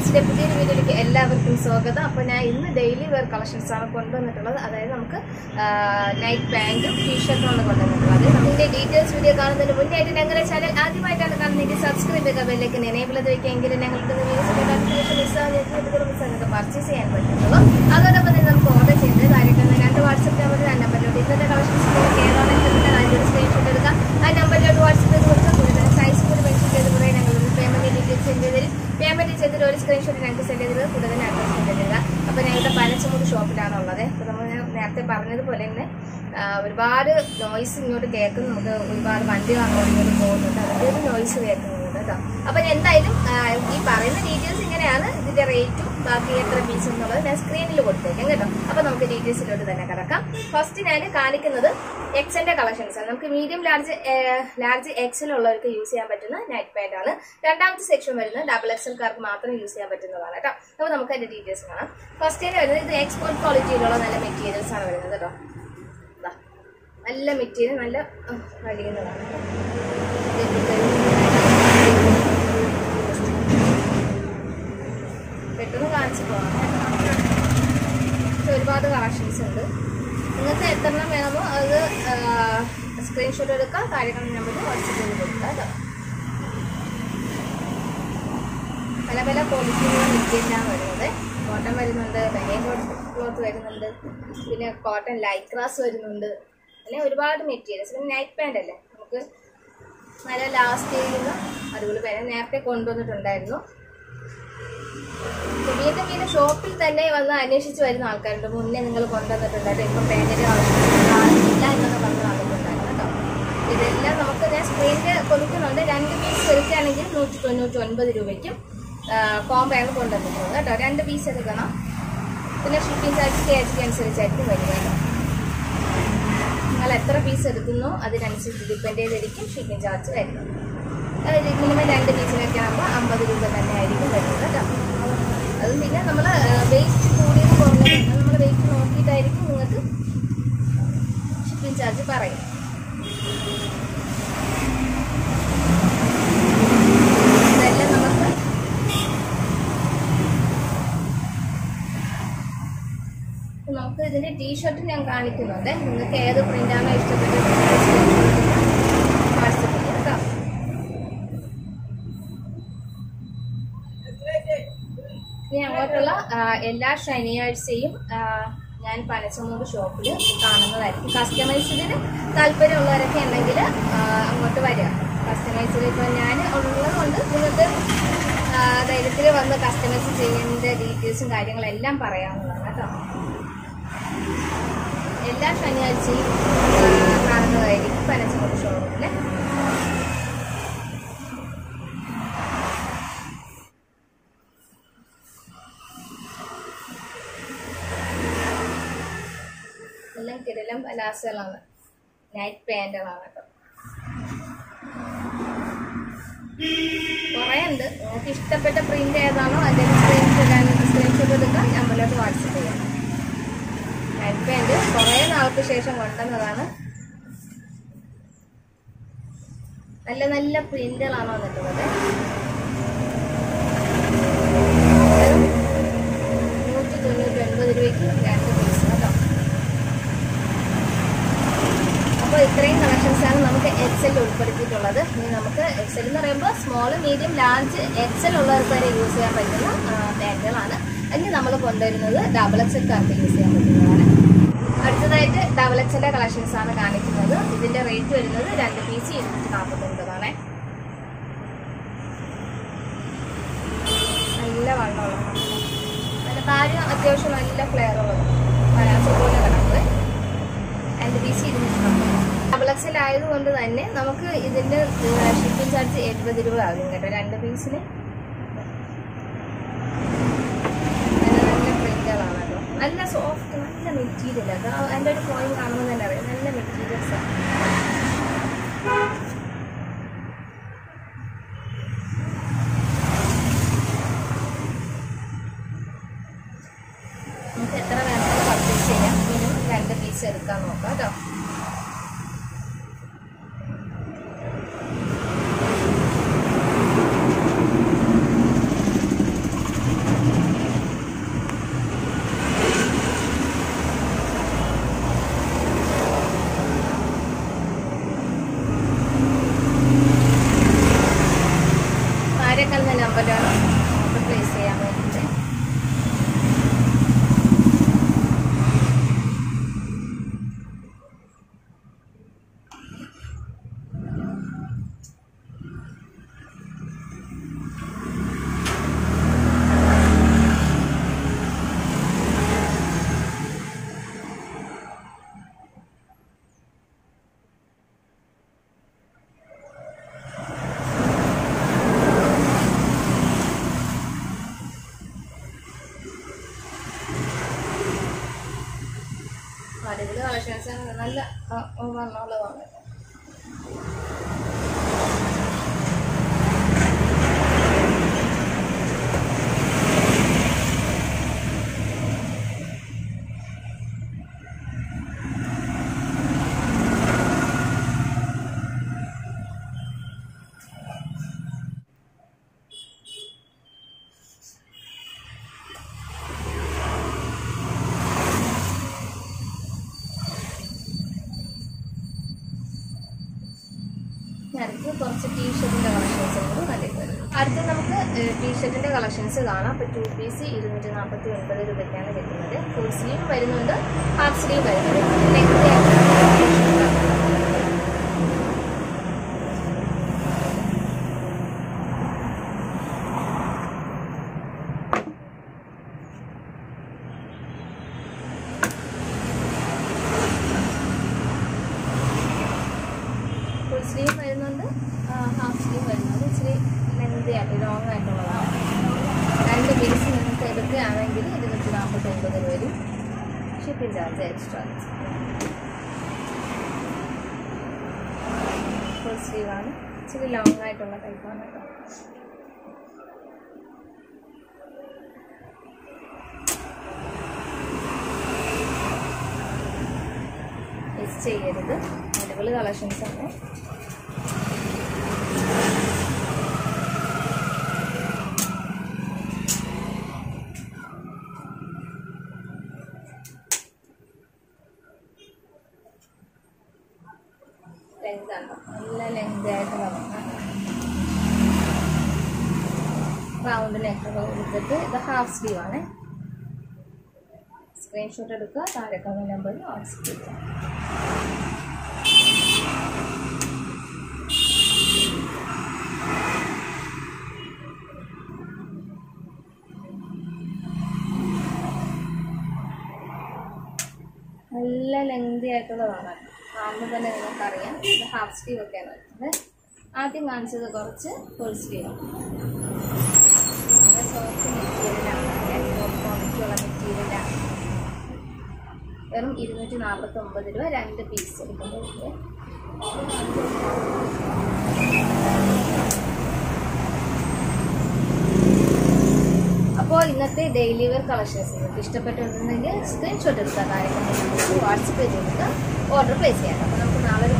ബ്ലോഗ്സിന്റെ പുതിയൊരു വീഡിയോയിലേക്ക് എല്ലാവർക്കും സ്വാഗതം അപ്പോൾ ഞാൻ ഇന്ന് ഡെയിലി വെയർ കളക്ഷൻസ് ആണ് കൊണ്ടുവന്നിട്ടുള്ളത് അതായത് നമുക്ക് നൈറ്റ് പാൻറ്റും ടീഷർട്ടും ആണ് കൊണ്ടുവന്നിട്ടുള്ളത് ഇതിന്റെ ഡീറ്റെയിൽസ് വീഡിയോ കാണുന്നതിന് മുന്നേ ആയിട്ട് ഞങ്ങളുടെ ചാനൽ ആദ്യമായിട്ടാണ് കാണുന്നതെങ്കിൽ സബ്സ്ക്രൈബ് ചെയ്യുക ബെല്ലേക്ക് എനേബിൾ ചെയ്ത് വെക്കുകയെങ്കിൽ ഞങ്ങൾക്ക് വീഡിയോസിന്റെ നോട്ടിഫിക്കേഷൻ മിസ്സാകുന്ന പർച്ചേസ് ചെയ്യാൻ പറ്റുള്ളൂ അതോടൊപ്പം തന്നെ നമുക്ക് ഓർഡർ ചെയ്യുന്നത് കാര്യങ്ങൾ രണ്ട് വാട്സപ്പ് നമ്പറിൽ ആ നമ്പറിലോട്ട് ഇന്നത്തെ കളക്ഷൻസ് കേരളത്തിൽ അതിൻ്റെ സ്ക്രീൻഷോട്ട് എടുക്കാം ആ നമ്പറിലോട്ട് വാട്സപ്പ് ചെയ്ത് കൊടുത്താൽ കൂടുതൽ സൈസ് കൂടി മെൻഷൻ ചെയ്ത് കുറേ ഞങ്ങൾ പേയ്മെന്റ് ഡീറ്റെയിൽസ് സെൻഡ് ചെയ്ത് തരും പേയ്മെന്റ് ചെയ്തിട്ട് ഒരു സ്ക്രീൻഷോട്ട് ഞങ്ങൾക്ക് സെൻഡ് ചെയ്തത് കൂടുതൽ അഡ്രസ് സെൻഡ് തരിക അപ്പോൾ ഞങ്ങളുടെ പനച്ചമൂട് ഷോപ്പിലാണ് ഉള്ളത് അപ്പോൾ നമ്മൾ നേരത്തെ പറഞ്ഞതുപോലെ തന്നെ ആ, ഒരുപാട് നോയ്സ് ഇങ്ങോട്ട് കേൾക്കും നമുക്ക് ഒരുപാട് വണ്ടികൾ അങ്ങോട്ട് ഇങ്ങോട്ട് പോകുന്നുണ്ട് അതിൻ്റെ ഒരു നോയ്സ് കേൾക്കുന്നുണ്ട് കേട്ടോ അപ്പോൾ ഞാൻ എന്തായാലും ആ, ഈ പറയുന്ന ഡീറ്റെയിൽസ് ഇങ്ങനെയാണ് ഇതിന്റെ റേറ്റും ബാക്കി എത്ര പീസ് എന്നുള്ളത് ഞാൻ സ്ക്രീനിൽ കൊടുത്തേക്കാം കേട്ടോ അപ്പോൾ നമുക്ക് ഡീറ്റെയിൽസിലോട്ട് തന്നെ കിടക്കാം ഫസ്റ്റ് ഞാൻ കാണിക്കുന്നത് എക്സന്റെ കളക്ഷൻസ് ആണ് നമുക്ക് മീഡിയം ലാർജ് ലാർജ് എക്സൽ ഉള്ളവർക്ക് യൂസ് ചെയ്യാൻ പറ്റുന്ന നൈറ്റ് പാൻറ് ആണ് രണ്ടാമത്തെ സെക്ഷൻ വരുന്നത് ഡബിൾ എക്സൽക്കാർക്ക് മാത്രം യൂസ് ചെയ്യാൻ പറ്റുന്നതാണ് കേട്ടോ അപ്പോൾ നമുക്ക് അതിന്റെ ഡീറ്റെയിൽസ് കാണാം ഫസ്റ്റ് തന്നെ വരുന്നത് ഇത് എക്സ്പോർട്ട് ക്വാളിറ്റിയിലുള്ള നല്ല മെറ്റീരിയൽസ് ആണ് വരുന്നത് കേട്ടോ ദാ, നല്ല മെറ്റീരിയൽ നല്ല ഉം, വലിയുന്നതാണ് പെട്ടെന്ന് കാണിച്ചു പോകാം പക്ഷെ ഒരുപാട് കളക്ഷൻസ് ഉണ്ട് നിങ്ങൾക്ക് എത്രണ്ണം വേണമോ അത് സ്ക്രീൻഷോട്ട് എടുക്കാം താഴെ കാണുന്ന നമ്പറിൽ വാട്സപ്പ് ചെയ്ത് കൊടുക്കാം കേട്ടോ പല പല ക്വാളിറ്റിയിലുള്ള മെറ്റീരിയലാണ് വരുന്നത് കോട്ടൺ വരുന്നുണ്ട് ബനിയൻ ക്ലോത്ത് വരുന്നുണ്ട് പിന്നെ കോട്ടൺ ലൈക്രാസ് വരുന്നുണ്ട് അങ്ങനെ ഒരുപാട് മെറ്റീരിയൽസ് പിന്നെ നൈറ്റ് പാൻ്റ് അല്ലേ നമുക്ക് നല്ല ലാസ്റ്റ് ചെയ്യുന്ന അതുപോലെ പേരെ നേരത്തെ കൊണ്ടുവന്നിട്ടുണ്ടായിരുന്നു ഇപ്പൊ വീണ്ടും വീണ്ടും ഷോപ്പിൽ തന്നെ വന്ന് അന്വേഷിച്ച് വരുന്ന ആൾക്കാരുണ്ട് മുന്നേ നിങ്ങൾ കൊണ്ടുവന്നിട്ടുണ്ടായിരുന്നു ഇപ്പം പാൻറ്റിൻ്റെ ആവശ്യമില്ല എന്നൊക്കെ പറഞ്ഞ് വന്നിട്ടുണ്ടായിരുന്നു കേട്ടോ ഇതെല്ലാം നമുക്ക് ഞാൻ സ്ക്രീനിൽ കൊടുക്കുന്നുണ്ട് രണ്ട് പീസ് എടുക്കുകയാണെങ്കിൽ നൂറ്റി തൊണ്ണൂറ്റി ഒൻപത് രൂപയ്ക്കും കോംബോയാണ് കൊണ്ടുവന്നിട്ടുള്ളത് കേട്ടോ രണ്ട് പീസ് എടുക്കണം പിന്നെ ഷിപ്പിംഗ് ചാർജ് കെ എച്ച് അനുസരിച്ചായിരിക്കും വരിക കേട്ടോ നിങ്ങൾ എത്ര പീസ് എടുക്കുന്നോ അതിനനുസരിച്ച് ഡിപ്പെൻഡ് ചെയ്തിരിക്കും ഷിപ്പിംഗ് ചാർജ് വരുന്നത് അതായത് മിനിമം രണ്ട് പീസിനൊക്കെ ആകുമ്പോൾ അമ്പത് രൂപ തന്നെ ആയിരിക്കും വരുന്നത് കേട്ടോ അത് പിന്നെ നമ്മൾ വെയിറ്റ് കൂടിയത് കുറഞ്ഞത് നമ്മൾ വെയിറ്റ് നോക്കിയിട്ടായിരിക്കും നിങ്ങൾക്ക് ഷിപ്പിംഗ് ചാർജ് പറയും ഇതെല്ലാം നമുക്ക് നമുക്ക് ഇതിന്റെ ടീഷർട്ട് ഞാൻ കാണിക്കുന്നുണ്ട് നിങ്ങൾക്ക് ഏത് പ്രിന്റാണോ ഇഷ്ടപ്പെട്ടത് വാട്സപ്പ് ചെയ്യാം കേട്ടോ ഇനി അങ്ങോട്ടുള്ള ആ, എല്ലാ ശനിയാഴ്ചയും ആ, ഞാൻ പനച്ചമൂട് ഷോപ്പിൽ കാണുന്നതായിരിക്കും കസ്റ്റമൈസിന് താല്പര്യമുള്ളവരൊക്കെ ഉണ്ടെങ്കിൽ ആ, അങ്ങോട്ട് വരിക കസ്റ്റമൈസിൽ ഇപ്പോൾ ഞാൻ ഉള്ളത് കൊണ്ട് നിങ്ങൾക്ക് ആ, ധൈര്യത്തിൽ വന്ന് കസ്റ്റമൈസ് ചെയ്യേണ്ട ഡീറ്റെയിൽസും കാര്യങ്ങളെല്ലാം പറയാവുന്നതാണ് കേട്ടോ എല്ലാ ശനിയാഴ്ചയും ആ, കാണുന്നതായിരിക്കും പനച്ചമൂട് ഷോറൂമിൽ എല്ലാം കിടലം പലാസകളാണ് നൈറ്റ് പാൻറ്റുകളാണ് കേട്ടോ കുറേ ഉണ്ട് നിങ്ങൾക്ക് ഇഷ്ടപ്പെട്ട പ്രിന്റ് ഏതാണോ അതിൻ്റെ സ്ക്രീൻഷോട്ട് സ്ക്രീൻഷോട്ട് എടുക്കാം നമ്മളിലോട്ട് വാട്സപ്പ് ചെയ്യാം നൈറ്റ് പാൻറ് കുറേ നാൾക്ക് ശേഷം കൊണ്ടുവന്നതാണ് നല്ല നല്ല പ്രിന്റുകളാണ് വന്നിട്ടുള്ളത് വെറും നൂറ്റി തൊണ്ണൂറ്റി ഒൻപത് രൂപയ്ക്ക് രണ്ട് പീസ് കേട്ടോ അപ്പോൾ ഇത്രയും കളക്ഷൻസ് ആണ് നമുക്ക് എക്സൽ ഉൾപ്പെടുത്തിയിട്ടുള്ളത് ഇനി നമുക്ക് എക്സൽ എന്ന് പറയുമ്പോൾ സ്മോൾ മീഡിയം ലാർജ് എക്സൽ ഉള്ളവർക്ക് വരെ യൂസ് ചെയ്യാൻ പറ്റുന്ന പാൻറ്റുകളാണ് അതിന് നമ്മൾ കൊണ്ടുവരുന്നത് ഡബിൾ എക്സൽക്കാർക്ക് യൂസ് ചെയ്യാൻ പറ്റുന്നതാണ് അടുത്തതായിട്ട് ഡബിൾ എക്സലിന്റെ കളക്ഷൻസ് ആണ് കാണിക്കുന്നത് ഇതിന്റെ റേറ്റ് വരുന്നത് രണ്ട് പീസ് ഇരുന്നൂറ്റി നാൽപ്പത്തൊൻപതാണ് നല്ല വണ്ണമുള്ള നല്ല കാര്യം അത്യാവശ്യം നല്ല ഫ്ലെയർ ഉള്ളത് പലാസോ പോലെ കിടക്കുന്നത് രണ്ട് പീസ് ഇരുന്നൂറ്റി നാൽപ്പത് ഡബിൾ എക്സൽ ആയതുകൊണ്ട് തന്നെ നമുക്ക് ഇതിന്റെ ഷിപ്പിംഗ് ചാർജ് എഴുപത് രൂപ ആകും കേട്ടോ രണ്ട് പീസിന് നല്ല നല്ല പ്രിന്റുകളാണ് കേട്ടോ നല്ല സോഫ്റ്റ് നല്ല മെറ്റീരിയൽ അത് അതിൻ്റെ ഒരു പോയിന്റ് കാണുമ്പോൾ തന്നെ അറിയാം നല്ല മെറ്റീരിയൽസ് ആണ് നമുക്ക് എത്ര വേണമെങ്കിലും പർച്ചേസ് ചെയ്യാം മിനിമം രണ്ട് പീസ് എടുക്കാൻ നോക്കാം കേട്ടോ ഓപ്പൺ വേണം ഓർഡർ പ്ലേസ് ചെയ്യാൻ വേണ്ടിയിട്ട് അടിപൊളി കളക്ഷൻസ് നല്ല വണ്ണമുള്ളതാണ് അടുത്ത് കുറച്ച് ടീഷർട്ടിന്റെ കളക്ഷൻസ് ഉണ്ട് കണ്ടിട്ടുണ്ട് അടുത്ത് നമുക്ക് ടീഷർട്ടിന്റെ കളക്ഷൻസ് കാണാം അപ്പോൾ ടു പീസ് ഇരുന്നൂറ്റി നാൽപ്പത്തി ഒൻപത് രൂപയ്ക്കാണ് കിട്ടുന്നത് ഫുൾ സ്ലീവ് വരുന്നുണ്ട് ഹാഫ് സ്ലീവ് വരുന്നുണ്ട് ലെങ്ത് ഫുൾ സ്ലീവ് വരുന്നുണ്ട് ഹാഫ് സ്ലീവ് വരുന്നുണ്ട് ഇച്ചിരി ലെങ്തി ആയിട്ട് ലോങ് ആയിട്ടുള്ളതാണ് രണ്ട് പീസ് നിങ്ങൾക്ക് എടുക്കുകയാണെങ്കിൽ ഇരുന്നൂറ്റി നാൽപ്പത്തി ഒൻപത് രൂപ വരും shipping charge extra full sleeve ആണ് ഇച്ചിരി ലോങ് ആയിട്ടുള്ള ടൈപ്പാണ് കേട്ടോ മിസ് ചെയ്യരുത് അടിപൊളി കളക്ഷൻസ് ആണ് ലെങ്ത് ആണ് നല്ല ലെങ്ത് ആയിട്ട് നമുക്ക് റൗണ്ട് നെക്കൊക്കെ കൊടുത്തിട്ട് ഇത് ഹാഫ് സ്ലീവ് ആണ് സ്ക്രീൻഷോട്ട് എടുക്കുക താഴെ കമന്റ് നമ്പറിൽ വാട്സപ്പ് ചെയ്യുക നല്ല ലെങ്തി ആയിട്ടുള്ളതാണ് കാണുമ്പോൾ തന്നെ നിങ്ങൾക്കറിയാം ഇത് ഹാഫ് സ്ലീവ് ഒക്കെയാണ് വരുന്നത് ആദ്യം കാണിച്ചത് കുറച്ച് ഫുൾ സ്ലീവ് സോഫ്റ്റ് മെറ്റീരിയലാണ് സോഫ്റ്റ് ക്വാളിറ്റിയുള്ള മെറ്റീരിയലാണ് വെറും ഇരുന്നൂറ്റി നാൽപ്പത്തി ഒമ്പത് രൂപ രണ്ട് പീസ് എടുക്കുമ്പോൾ അപ്പോൾ ഇന്നത്തെ ഡെയിലി വെയർ കളക്ഷൻസ് നിങ്ങൾക്ക് ഇഷ്ടപ്പെട്ടിട്ടുണ്ടെങ്കിൽ സ്ക്രീൻഷോട്ട് എടുക്കുക കാര്യങ്ങൾ വാട്സപ്പ് ചെയ്ത് കൊടുക്കുക ഓർഡർ പ്ലേസ് ചെയ്യാം അപ്പോൾ നമുക്ക് നാളെ ഒരു